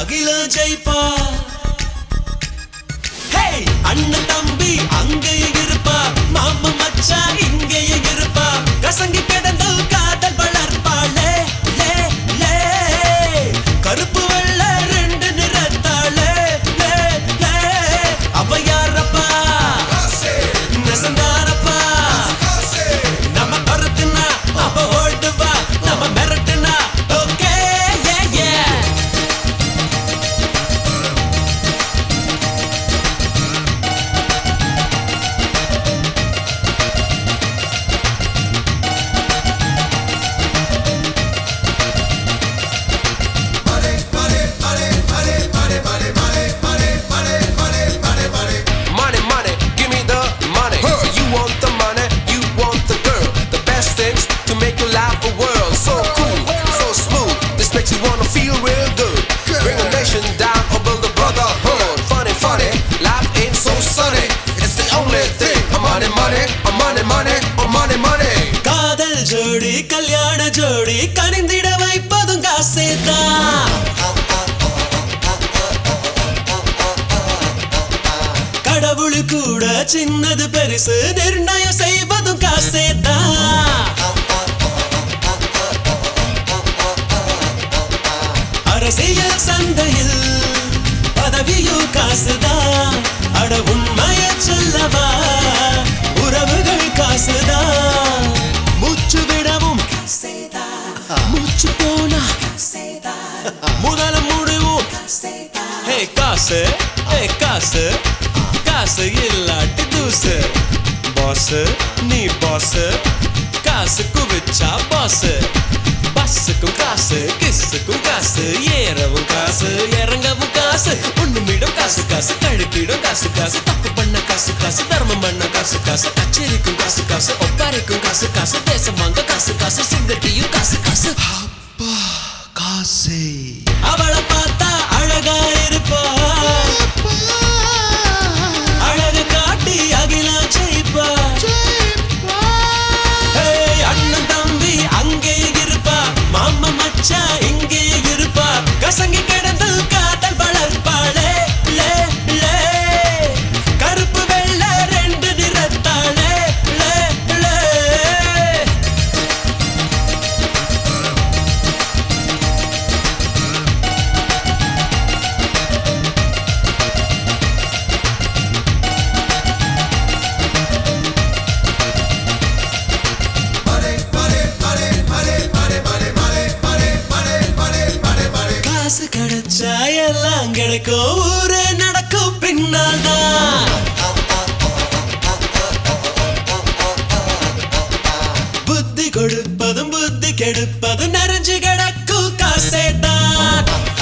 அகிலம் ஜெயிப்பா ஹே அண்ணன் தம்பி அங்கேயே இருப்பா மாமா மச்சான் இங்கேயே இருப்பா கசங்கி கிடந்து காதல் வளர்ப்பாளே லே லே கருப்பு வெள்ள ரெண்டு நிறத்தாளே லே லே அவ யாரப்பா நெசந்தாரப்பா நம்ம கருத்துனா அவ ஓடுவா நம்ம மிரட்டுனா ஓகே ஏ ஏ Money, money, give me the money. You want the money, you want the girl. The best things to make your life a world. So cool, so smooth. This makes you wanna feel real good. Bring a nation down or build a brotherhood. Funny, funny, life ain't so sunny. It's the only thing. A money, money, a money, money, a money, money. காதல் ஜோடி கல்யாண ஜோடி கனிந்திட வைப்பதும் காசேதான் கடவுள் கூட சின்னது பெருசு நிர்ணயம் செய்வதும் காசேதான் அரசியல் சந்தையில் பதவியும் காசுதான் அட உண்மைய சொல்லவா உறவுகள் காசுதான் மூச்சு விடவும் மூச்சு போனா முதல முடிவும் ஹே காசு ஹே காசு காசு இல்லாட்டி தூசு பாஸ் நீ பாஸ் காசு குவிச்சா பாஸ் பஸ்ஸுக்கும் காசு கிஸ்ஸுக்கும் காசு ஏறவும் காசு இறங்கவும் காசு ஒண்ணுமிடம் காசு காசு கழுப்பிடும் காசு காசு தப்பு பண்ண காசு காசு தர்மம் பண்ண காசு காசு கச்சேரிக்கும் காசு காசு ஒப்பாரிக்கும் காசு காசு தேசம் வாங்க காசு காசு சிங்கட்டியும் காசு காசு காசே அவளை பார்த்தா அழகா இருப்பா அழகு காட்டி அகிலம் ஜெயிப்பா ஏய், அண்ணன் தம்பி அங்கே இருப்பா மாமா மச்சான் இங்கே இருப்பா கசங்கி கிடந்து காதல் வளர்ப்பாளே லே லே கருப்பு வெள்ள ரெண்டு நிறத்தாளே லே லே காசு கிடைச்சா எல்லாம் கிடைக்கும் ஊரே நடக்கும் பின்னால் தான் புத்தி கொடுப்பதும் புத்தி கெடுப்பதும் நிறைஞ்சு கிடக்கும் காசே தான்